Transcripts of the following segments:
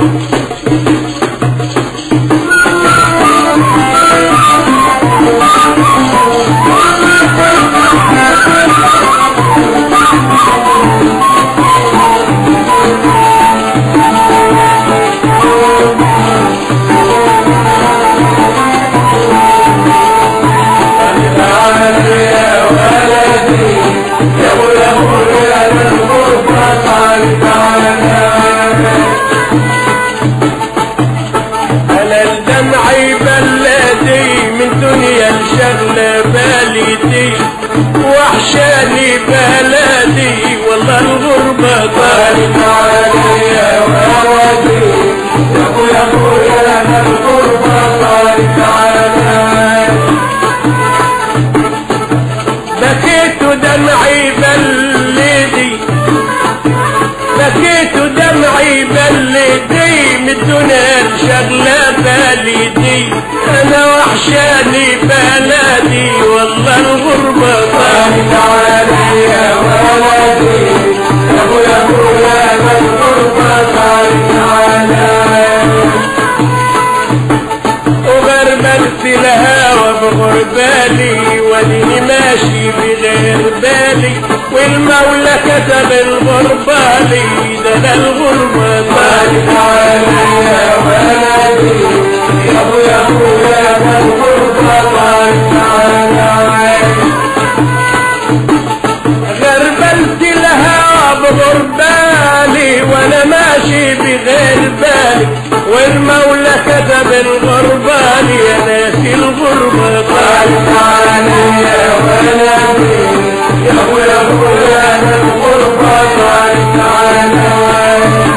على الدمع بلدي من دنيا الشغلة بالدي وحشاني بلدي والله الغربة طالت عليا ولدي يا ابو يا ابو يا أنا الغربة طالت عليا بكيت ودمعي بلدي بكيت ودمعي بلدي من الدنيا الشغلة بالدي انا وحشاني بلدي والله الغربة طالت عليا ولدي يا ابو يا ابو يا أنا الغربة طالت عليا وغربلت الهوى بغربالي وليني ماشي بغير بالي والمولى كتب الغربالي ده انا الغربة طالت عليا ولدي يا ابو يا ابو يا أنا الغربة طالت عليا غربلت الهوى بغربالي وانا ماشي بغير بالي والمولى كتب الغربالي يا ناسي الغربة طالت عليا ولدي يا ابو يا ابو يا أنا الغربة طالت عليا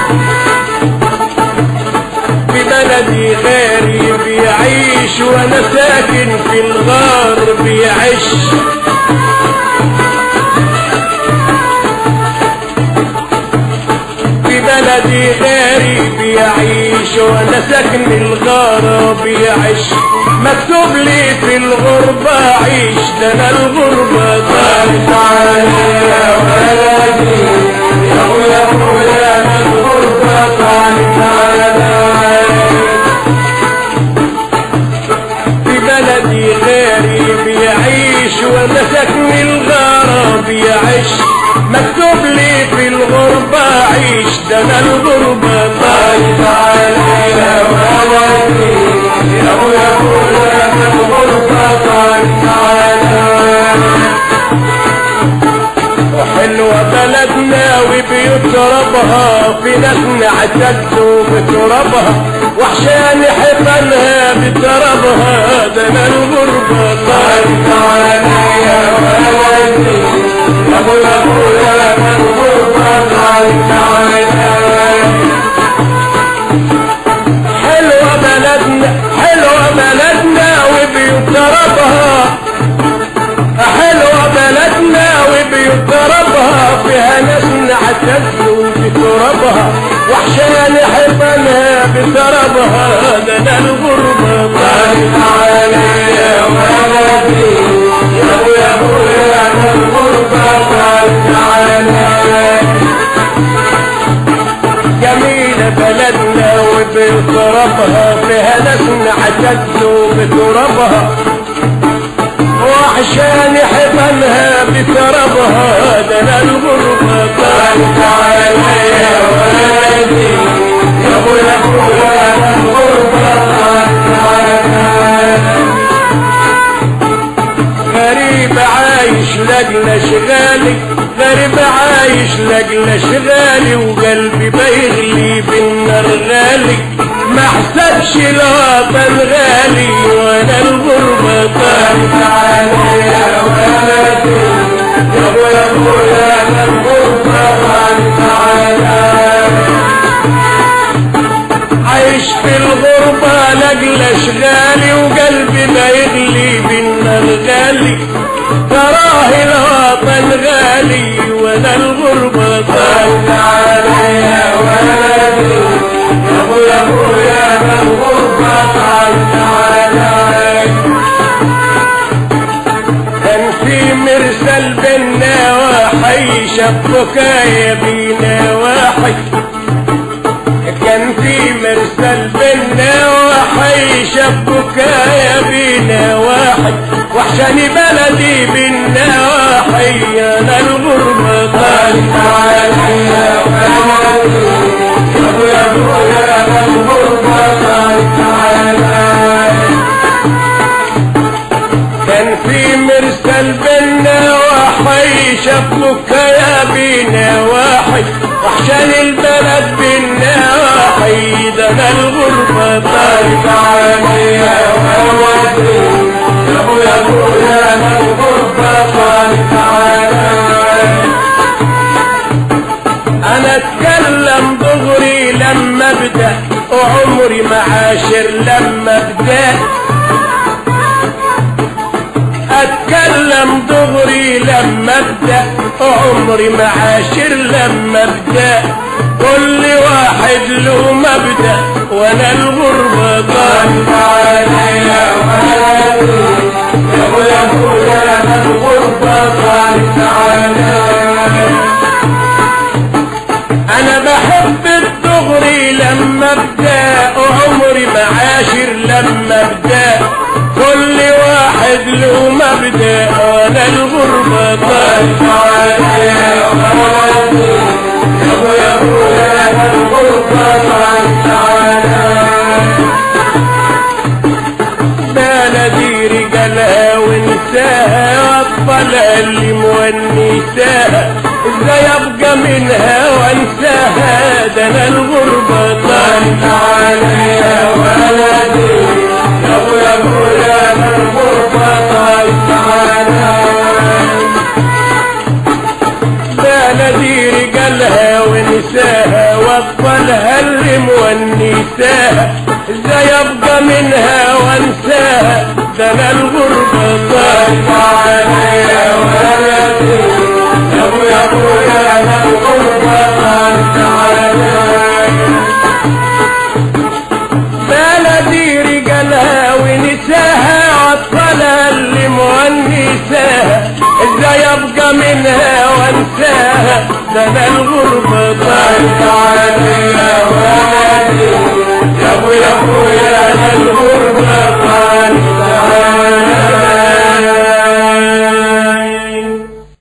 في بلدي غيري بيعيش وانا ساكن في الغار بيعيش في بلدي غيري بيعيش وانا ساكن الغارة بيعيش مكتوب لي في الغربة عيش ده انا الغربة طالت عليا ولدي يا ابو يا ابو يا أنا الغربة طالت عليا في بلدي غيري بيعيش وانا ساكن الغارة بيعيش مكتوب لي في الغربة عيش ده انا الغربة طالت عليا ولدي يا ابو يا ابو يا أنا الغربة طالت عليا وحلوة بلدنا وبيوت ربها في ناس نعتزوا بترابها وحشاني حفنها بترابها ده انا الغربة طالت عليا ولدي يا ابو يا ابو يا أنا الغربة طالت عليا حلوة بلدنا حلوة بلدنا وبيوت ربها حلوة بلدنا وبيوت ربها فيها ناس نعتزوا بترابها وحشاني حفنها بترابها ده انا الغربة طالت عليا ولدي يا ابو يا ابو يا أنا الغربة طالت عليا جميلة بلدنا وبترابها فيها ناس نعتزوا بترابها وعشان حضنها بتربها ده انا الغربة طالت عليا ولدي يا ابو يا ابو يا أنا الغربة طالت عليا غريب عايش لاجل اشغالي غريب عايش لاجل اشغالي وقلبي بيغلي بالنار غالي ما احسبش الوطن غالي وانا الغربة طالت عليا ولدي يا ابو يا ابو يا أنا الغربة طالت عليا عايش في الغربة لاجل اشغالي وقلبي ما يغلي بالنار غالي تراه الوطن غالي وانا الغربة طالت عليا ولدي يا ابو يا ابو يا أنا الغربة طالت عليا كان في مرسل بينا وحي شبكة يا بينا واحد كان في حكاية بينا واحد وحشاني بلدي بالنواحي انا الغربة طالت عليا يا ابويا انا الغربة طالت عليا كان في مرسل بينا وحي شاف مكايا بينا واحد وحشان البلد بينا وحي ده انا الغربة طالت عليا وودي يا ابويا ابويا انا الغربة طالت عليا انا اتكلم دغري لما ابدا وعمري معاشر لما ابدا اتكلم دغري لما ابدا عمري معاشر لما ابدا كل واحد له مبدا وانا الغربة طالت عليا وهادي يا ابويا ابويا انا الغربة طالت عليا انا بحب الدغري لما ابدا وعمري معاشر لما ابدا كل واحد له مبدا انا الغربة طالت عليا يا ابويا ابويا انا الغربة طالت عليا بلدي رجالها ونساها واطفالها اللي مونساها ازاي ابقى منها وانساها ده انا الغربة طالت عليا ولدي يا ابويا ابويا انا الغربة طالت عليا بلدي رجالها ونساها واطفالها اللي مونساها ازاي ابقى منها وانساها ده انا الغربة طالت عليا ولدي يا ابويا ابويا انا الغربة طالت عليا بلدي رجالها ونساها اطفالها اللي مونساها ازاي ابقى منها وانساها ده انا الغربة طالت عليا